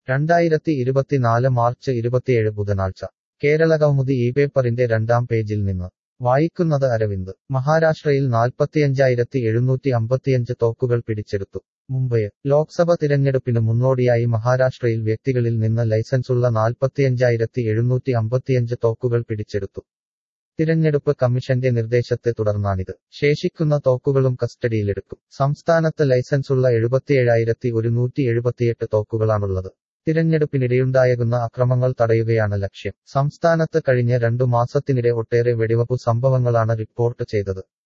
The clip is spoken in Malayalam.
രണ്ടായിരത്തി ഇരുപത്തിനാല് മാർച്ച് ഇരുപത്തിയേഴ് ബുധനാഴ്ച കേരള കൗമുദി ഈ പേപ്പറിന്റെ രണ്ടാം പേജിൽ നിന്ന് വായിക്കുന്നത് അരവിന്ദ് മഹാരാഷ്ട്രയിൽ നാൽപ്പത്തിയഞ്ചായിരത്തി എഴുന്നൂറ്റി അമ്പത്തിയഞ്ച് തോക്കുകൾ പിടിച്ചെടുത്തു മുംബൈ ലോക്സഭ തിരഞ്ഞെടുപ്പിന് മുന്നോടിയായി മഹാരാഷ്ട്രയിൽ വ്യക്തികളിൽ നിന്ന് ലൈസൻസുള്ള നാൽപ്പത്തിയഞ്ചായിരത്തി എഴുന്നൂറ്റി അമ്പത്തിയഞ്ച് തോക്കുകൾ പിടിച്ചെടുത്തു തിരഞ്ഞെടുപ്പ് കമ്മീഷന്റെ നിർദ്ദേശത്തെ തുടർന്നാണിത് ശേഷിക്കുന്ന തോക്കുകളും കസ്റ്റഡിയിലെടുക്കും സംസ്ഥാനത്ത് ലൈസൻസുള്ള എഴുപത്തിയേഴായിരത്തി ഒരുന്നൂറ്റി എഴുപത്തിയെട്ട് തോക്കുകളാണുള്ളത് തിരഞ്ഞെടുപ്പിനിടെയുണ്ടായേക്കുന്ന അക്രമങ്ങൾ തടയുകയാണ് ലക്ഷ്യം സംസ്ഥാനത്ത് കഴിഞ്ഞ രണ്ടു മാസത്തിനിടെ ഒട്ടേറെ വെടിവെപ്പു സംഭവങ്ങളാണ് റിപ്പോർട്ട് ചെയ്തത്